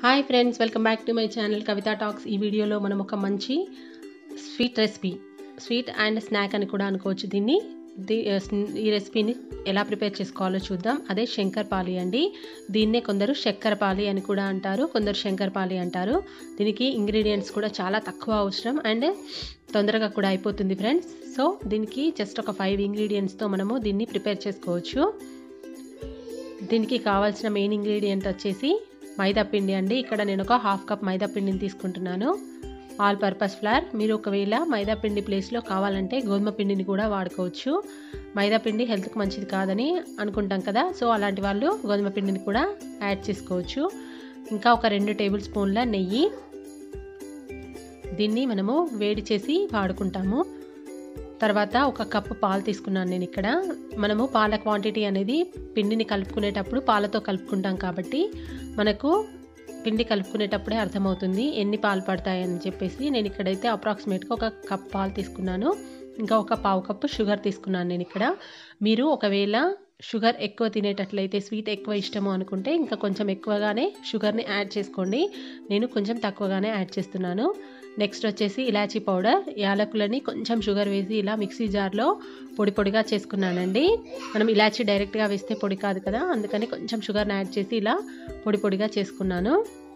hi friends welcome back to my channel Kavitha talks ఈ వీడియోలో మనం ఒక మంచి sweet recipe sweet and snack అని కూడా అనుకోవచ్చు దీన్ని ది- ఈ రెసిపీని ఎలా ప్రిపేర్ చేసుకోవాలో చూద్దాం అదే శంకర్పాలి అండి దీన్నే కొందరు చక్కెరపాలి అని కూడా అంటారు కొందరు శంకర్పాలి అంటారు దీనికి ఇంగ్రీడియంట్స్ కూడా చాలా తక్కువ అవసరం అండ్ తొందరగా కూడా అయిపోతుంది ఫ్రెండ్స్ సో దీనికి జస్ట్ ఒక ఫైవ్ ఇంగ్రీడియంట్స్తో మనము దీన్ని ప్రిపేర్ చేసుకోవచ్చు దీనికి కావాల్సిన మెయిన్ ఇంగ్రీడియంట్ వచ్చేసి మైదా పిండి అండి ఇక్కడ నేను ఒక హాఫ్ కప్ మైదా పిండిని తీసుకుంటున్నాను ఆల్ పర్పస్ ఫ్లవర్ మీరు ఒకవేళ మైదా పిండి ప్లేస్లో కావాలంటే గోధుమ పిండిని కూడా వాడుకోవచ్చు మైదా పిండి హెల్త్కి మంచిది కాదని అనుకుంటాం కదా సో అలాంటి వాళ్ళు గోధుమ పిండిని కూడా యాడ్ చేసుకోవచ్చు ఇంకా ఒక రెండు టేబుల్ స్పూన్ల నెయ్యి దీన్ని మనము వేడి చేసి వాడుకుంటాము తర్వాత ఒక కప్పు పాలు తీసుకున్నాను నేను ఇక్కడ మనము పాల క్వాంటిటీ అనేది పిండిని కలుపుకునేటప్పుడు పాలతో కలుపుకుంటాం కాబట్టి మనకు పిండి కలుపుకునేటప్పుడే అర్థమవుతుంది ఎన్ని పాలు పడతాయని చెప్పేసి నేను ఇక్కడైతే అప్రాక్సిమేట్గా ఒక కప్ పాలు తీసుకున్నాను ఇంకా ఒక పావు కప్పు షుగర్ తీసుకున్నాను నేను ఇక్కడ మీరు ఒకవేళ షుగర్ ఎక్కువ తినేటట్లయితే స్వీట్ ఎక్కువ ఇష్టము అనుకుంటే ఇంకా కొంచెం ఎక్కువగానే షుగర్ని యాడ్ చేసుకోండి నేను కొంచెం తక్కువగానే యాడ్ చేస్తున్నాను నెక్స్ట్ వచ్చేసి ఇలాచీ పౌడర్ యాలకులని కొంచెం షుగర్ వేసి ఇలా మిక్సీ జార్లో పొడి పొడిగా చేసుకున్నానండి మనం ఇలాచీ డైరెక్ట్గా వేస్తే పొడి కాదు కదా అందుకని కొంచెం షుగర్ని యాడ్ చేసి ఇలా పొడి పొడిగా చేసుకున్నాను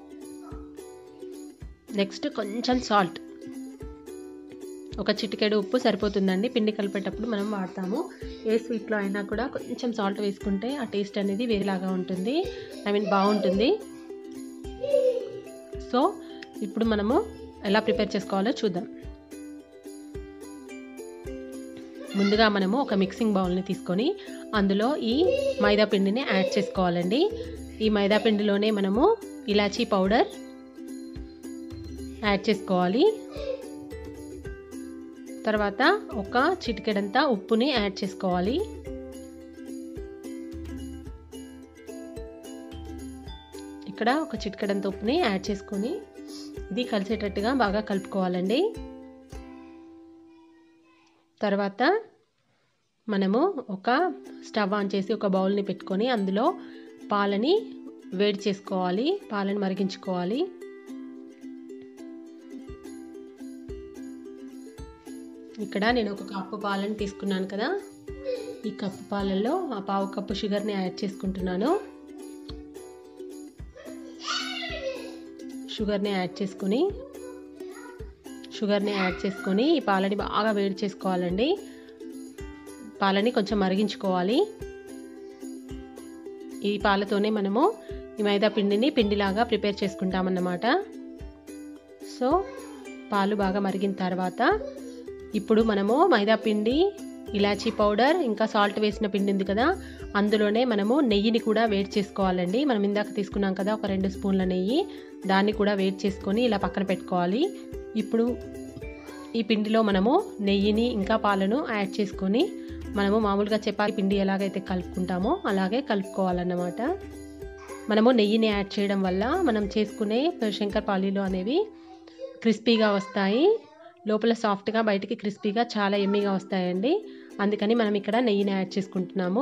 నెక్స్ట్ కొంచెం సాల్ట్ ఒక చిటికెడు ఉప్పు సరిపోతుందండి పిండి కలిపేటప్పుడు మనం వాడతాము ఏ స్వీట్లో అయినా కూడా కొంచెం సాల్ట్ వేసుకుంటే ఆ టేస్ట్ అనేది వేరేలాగా ఉంటుంది ఐ మీన్ బాగుంటుంది సో ఇప్పుడు మనము ఎలా ప్రిపేర్ చేసుకోవాలో చూద్దాం ముందుగా మనము ఒక మిక్సింగ్ బౌల్ని తీసుకొని అందులో ఈ మైదా పిండిని యాడ్ చేసుకోవాలండి ఈ మైదా పిండిలోనే మనము ఇలాచీ పౌడర్ యాడ్ చేసుకోవాలి తర్వాత ఒక చిటికెడంతా ఉప్పుని యాడ్ చేసుకోవాలి ఇక్కడ ఒక చిటికెడంత ఉప్పుని యాడ్ చేసుకొని ఇది కలిసేటట్టుగా బాగా కలుపుకోవాలండి తర్వాత మనము ఒక స్టవ్ ఆన్ చేసి ఒక బౌల్ని పెట్టుకొని అందులో పాలని వేడి చేసుకోవాలి పాలని మరిగించుకోవాలి ఇక్కడ నేను ఒక కప్పు పాలని తీసుకున్నాను కదా ఈ కప్పు పాలల్లో ఆ పావు కప్పు షుగర్ని యాడ్ చేసుకుంటున్నాను షుగర్ని యాడ్ చేసుకొని షుగర్ని యాడ్ చేసుకొని ఈ పాలని బాగా వేడి చేసుకోవాలండి పాలని కొంచెం మరిగించుకోవాలి ఈ పాలతోనే మనము ఈ మైదా పిండిని పిండిలాగా ప్రిపేర్ చేసుకుంటామన్నమాట సో పాలు బాగా మరిగిన తర్వాత ఇప్పుడు మనము మైదా పిండి ఇలాచీ పౌడర్ ఇంకా సాల్ట్ వేసిన పిండి ఉంది కదా అందులోనే మనము నెయ్యిని కూడా వేడి చేసుకోవాలండి మనం ఇందాక తీసుకున్నాం కదా ఒక రెండు స్పూన్ల నెయ్యి దాన్ని కూడా వేడి చేసుకొని ఇలా పక్కన పెట్టుకోవాలి ఇప్పుడు ఈ పిండిలో మనము నెయ్యిని ఇంకా పాలను యాడ్ చేసుకొని మనము మామూలుగా చపాతి పిండి ఎలాగైతే కలుపుకుంటామో అలాగే కలుపుకోవాలన్నమాట మనము నెయ్యిని యాడ్ చేయడం వల్ల మనం చేసుకునే శంకర్పాలీలు అనేవి క్రిస్పీగా వస్తాయి లోపల సాఫ్ట్గా బయటికి క్రిస్పీగా చాలా ఎమ్మీగా వస్తాయండి అందుకని మనం ఇక్కడ నెయ్యిని యాడ్ చేసుకుంటున్నాము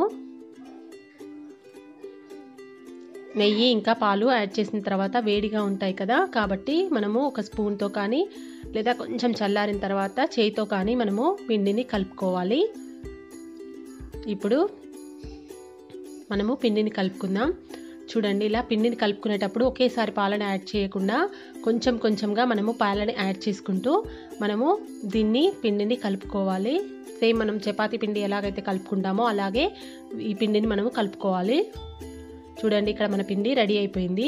నెయ్యి ఇంకా పాలు యాడ్ చేసిన తర్వాత వేడిగా ఉంటాయి కదా కాబట్టి మనము ఒక స్పూన్తో కానీ లేదా కొంచెం చల్లారిన తర్వాత చేయితో కానీ మనము పిండిని కలుపుకోవాలి ఇప్పుడు మనము పిండిని కలుపుకుందాం చూడండి ఇలా పిండిని కలుపుకునేటప్పుడు ఒకేసారి పాలను యాడ్ చేయకుండా కొంచెం కొంచెంగా మనము పాలని యాడ్ చేసుకుంటూ మనము దీన్ని పిండిని కలుపుకోవాలి సేమ్ మనం చపాతీ పిండి ఎలాగైతే కలుపుకుంటామో అలాగే ఈ పిండిని మనము కలుపుకోవాలి చూడండి ఇక్కడ మన పిండి రెడీ అయిపోయింది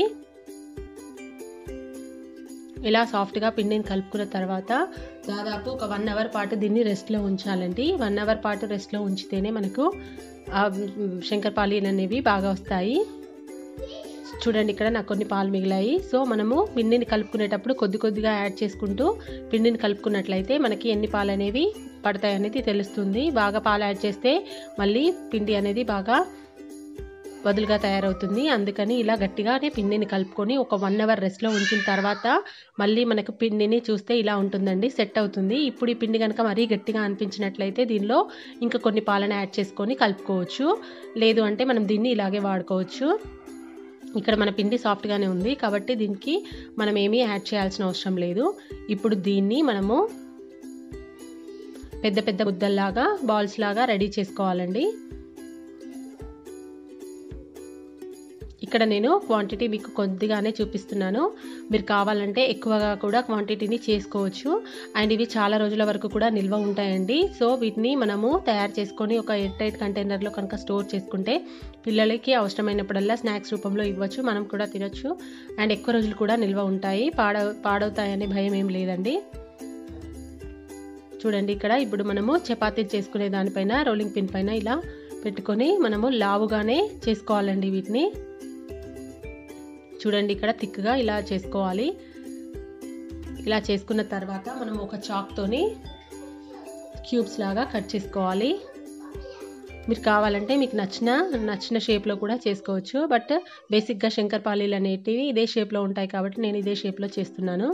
ఇలా సాఫ్ట్గా పిండిని కలుపుకున్న తర్వాత దాదాపు ఒక వన్ అవర్ పాటు దీన్ని రెస్ట్లో ఉంచాలండి వన్ అవర్ పాటు రెస్ట్లో ఉంచితేనే మనకు శంకర్పాలీలు అనేవి బాగా వస్తాయి చూడండి ఇక్కడ నాకు కొన్ని పాలు మిగిలాయి సో మనము పిండిని కలుపుకునేటప్పుడు కొద్ది కొద్దిగా యాడ్ చేసుకుంటూ పిండిని కలుపుకున్నట్లయితే మనకి ఎన్ని పాలు అనేవి పడతాయి అనేది తెలుస్తుంది బాగా పాలు యాడ్ చేస్తే మళ్ళీ పిండి అనేది బాగా వదులుగా తయారవుతుంది అందుకని ఇలా గట్టిగానే పిండిని కలుపుకొని ఒక వన్ అవర్ రెస్ట్లో ఉంచిన తర్వాత మళ్ళీ మనకు పిండిని చూస్తే ఇలా ఉంటుందండి సెట్ అవుతుంది ఇప్పుడు ఈ పిండి కనుక మరీ గట్టిగా అనిపించినట్లయితే దీనిలో ఇంకా కొన్ని పాలను యాడ్ చేసుకొని కలుపుకోవచ్చు లేదు అంటే మనం దీన్ని ఇలాగే వాడుకోవచ్చు ఇక్కడ మన పిండి సాఫ్ట్గానే ఉంది కాబట్టి దీనికి మనం ఏమీ యాడ్ చేయాల్సిన అవసరం లేదు ఇప్పుడు దీన్ని మనము పెద్ద పెద్ద ముద్దల్లాగా బాల్స్ లాగా రెడీ చేసుకోవాలండి ఇక్కడ నేను క్వాంటిటీ మీకు కొద్దిగానే చూపిస్తున్నాను మీరు కావాలంటే ఎక్కువగా కూడా క్వాంటిటీని చేసుకోవచ్చు అండ్ ఇవి చాలా రోజుల వరకు కూడా నిల్వ ఉంటాయండి సో వీటిని మనము తయారు చేసుకొని ఒక ఎయిర్ టైట్ కంటైనర్లో కనుక స్టోర్ చేసుకుంటే పిల్లలకి అవసరమైనప్పుడల్లా స్నాక్స్ రూపంలో ఇవ్వచ్చు మనం కూడా తినొచ్చు అండ్ ఎక్కువ రోజులు కూడా నిల్వ ఉంటాయి పాడ పాడవుతాయనే భయం ఏం లేదండి చూడండి ఇక్కడ ఇప్పుడు మనము చపాతీ చేసుకునే దానిపైన రోలింగ్ పిన్ పైన ఇలా పెట్టుకొని మనము లావుగానే చేసుకోవాలండి వీటిని చూడండి ఇక్కడ థిక్గా ఇలా చేసుకోవాలి ఇలా చేసుకున్న తర్వాత మనం ఒక చాక్తోని క్యూబ్స్ లాగా కట్ చేసుకోవాలి మీరు కావాలంటే మీకు నచ్చిన నచ్చిన షేప్లో కూడా చేసుకోవచ్చు బట్ బేసిక్గా శంకర్పాలీలు అనేటివి ఇదే షేప్లో ఉంటాయి కాబట్టి నేను ఇదే షేప్లో చేస్తున్నాను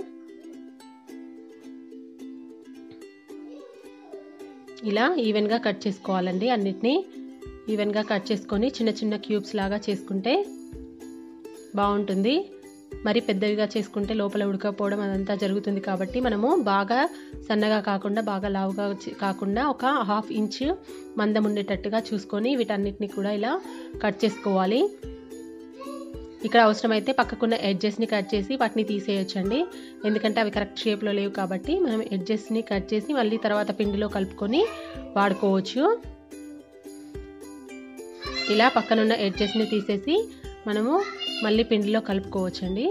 ఇలా ఈవెన్గా కట్ చేసుకోవాలండి అన్నిటినీ ఈవెన్గా కట్ చేసుకొని చిన్న చిన్న క్యూబ్స్ లాగా చేసుకుంటే బాగుంటుంది మరి పెద్దవిగా చేసుకుంటే లోపల ఉడకపోవడం అదంతా జరుగుతుంది కాబట్టి మనము బాగా సన్నగా కాకుండా బాగా లావుగా కాకుండా ఒక హాఫ్ ఇంచ్ మందం ఉండేటట్టుగా చూసుకొని వీటన్నిటిని కూడా ఇలా కట్ చేసుకోవాలి ఇక్కడ అవసరమైతే పక్కకున్న ఎడ్జెస్ని కట్ చేసి వాటిని తీసేయచ్చండి ఎందుకంటే అవి కరెక్ట్ షేప్లో లేవు కాబట్టి మనం ఎడ్జెస్ని కట్ చేసి మళ్ళీ తర్వాత పిండిలో కలుపుకొని వాడుకోవచ్చు ఇలా పక్కనున్న ఎడ్జెస్ని తీసేసి మనము మళ్ళీ పిండిలో కలుపుకోవచ్చండి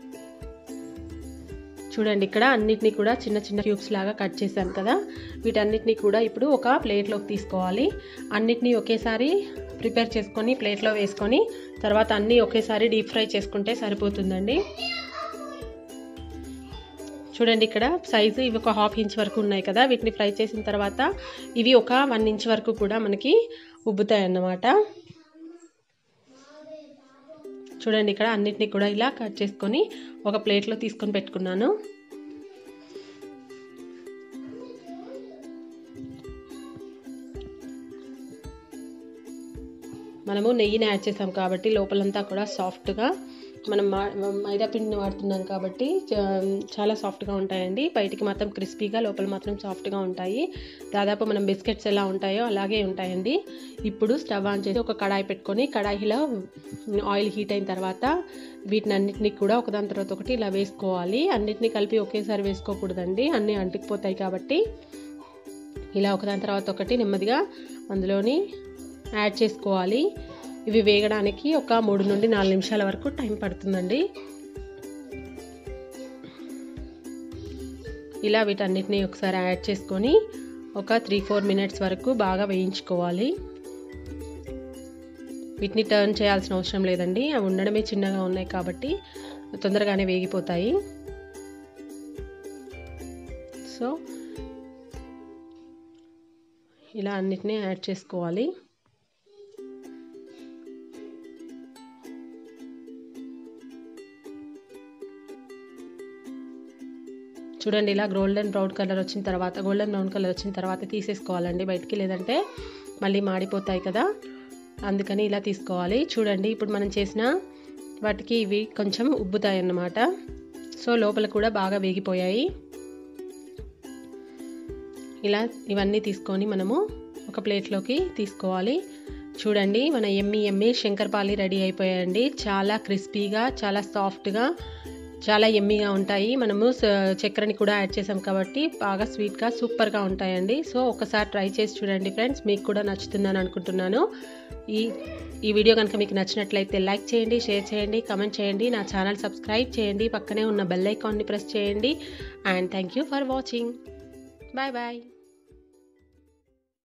చూడండి ఇక్కడ అన్నిటినీ కూడా చిన్న చిన్న క్యూబ్స్ లాగా కట్ చేశాను కదా వీటన్నిటిని కూడా ఇప్పుడు ఒక ప్లేట్లోకి తీసుకోవాలి అన్నిటినీ ఒకేసారి ప్రిపేర్ చేసుకొని ప్లేట్లో వేసుకొని తర్వాత అన్నీ ఒకేసారి డీప్ ఫ్రై చేసుకుంటే సరిపోతుందండి చూడండి ఇక్కడ సైజు ఇవి ఒక హాఫ్ ఇంచ్ వరకు ఉన్నాయి కదా వీటిని ఫ్రై చేసిన తర్వాత ఇవి ఒక వన్ ఇంచ్ వరకు కూడా మనకి ఉబ్బుతాయి అన్నమాట చూడండి ఇక్కడ అన్నిటినీ కూడా ఇలా కట్ చేసుకొని ఒక ప్లేట్లో తీసుకొని పెట్టుకున్నాను మనము నెయ్యిని యాడ్ చేసాం కాబట్టి లోపలంతా కూడా సాఫ్ట్గా మనం మైదా పిండిని వాడుతున్నాం కాబట్టి చాలా సాఫ్ట్గా ఉంటాయండి బయటికి మాత్రం క్రిస్పీగా లోపల మాత్రం సాఫ్ట్గా ఉంటాయి దాదాపు మనం బిస్కెట్స్ ఎలా ఉంటాయో అలాగే ఉంటాయండి ఇప్పుడు స్టవ్ ఆన్ చేసి ఒక కడాయి పెట్టుకొని కడాయిలో ఆయిల్ హీట్ అయిన తర్వాత వీటిని అన్నిటిని కూడా ఒకదాని తర్వాత ఒకటి ఇలా వేసుకోవాలి అన్నిటిని కలిపి ఒకేసారి వేసుకోకూడదండి అన్నీ అంటుకుపోతాయి కాబట్టి ఇలా ఒకదాని తర్వాత ఒకటి నెమ్మదిగా అందులోని యాడ్ చేసుకోవాలి ఇవి వేగడానికి ఒక మూడు నుండి నాలుగు నిమిషాల వరకు టైం పడుతుందండి ఇలా వీటన్నిటిని ఒకసారి యాడ్ చేసుకొని ఒక త్రీ ఫోర్ మినిట్స్ వరకు బాగా వేయించుకోవాలి వీటిని టర్న్ చేయాల్సిన అవసరం లేదండి అవి ఉండడమే చిన్నగా ఉన్నాయి కాబట్టి తొందరగానే వేగిపోతాయి సో ఇలా అన్నిటినీ యాడ్ చేసుకోవాలి చూడండి ఇలా గోల్డెన్ బ్రౌన్ కలర్ వచ్చిన తర్వాత గోల్డెన్ బ్రౌన్ కలర్ వచ్చిన తర్వాత తీసేసుకోవాలండి బయటికి లేదంటే మళ్ళీ మాడిపోతాయి కదా అందుకని ఇలా తీసుకోవాలి చూడండి ఇప్పుడు మనం చేసిన వాటికి ఇవి కొంచెం ఉబ్బుతాయి అన్నమాట సో లోపల కూడా బాగా వేగిపోయాయి ఇలా ఇవన్నీ తీసుకొని మనము ఒక ప్లేట్లోకి తీసుకోవాలి చూడండి మన ఎమ్మి ఎమ్మి శంకర్పాలి రెడీ అయిపోయాయండి చాలా క్రిస్పీగా చాలా సాఫ్ట్గా చాలా ఎమ్మీగా ఉంటాయి మనము చక్కెరని కూడా యాడ్ చేసాం కాబట్టి బాగా స్వీట్గా సూపర్గా ఉంటాయండి సో ఒకసారి ట్రై చేసి చూడండి ఫ్రెండ్స్ మీకు కూడా నచ్చుతుందని అనుకుంటున్నాను ఈ ఈ వీడియో కనుక మీకు నచ్చినట్లయితే లైక్ చేయండి షేర్ చేయండి కమెంట్ చేయండి నా ఛానల్ సబ్స్క్రైబ్ చేయండి పక్కనే ఉన్న బెల్ ఐకాన్ని ప్రెస్ చేయండి and thank you for watching bye bye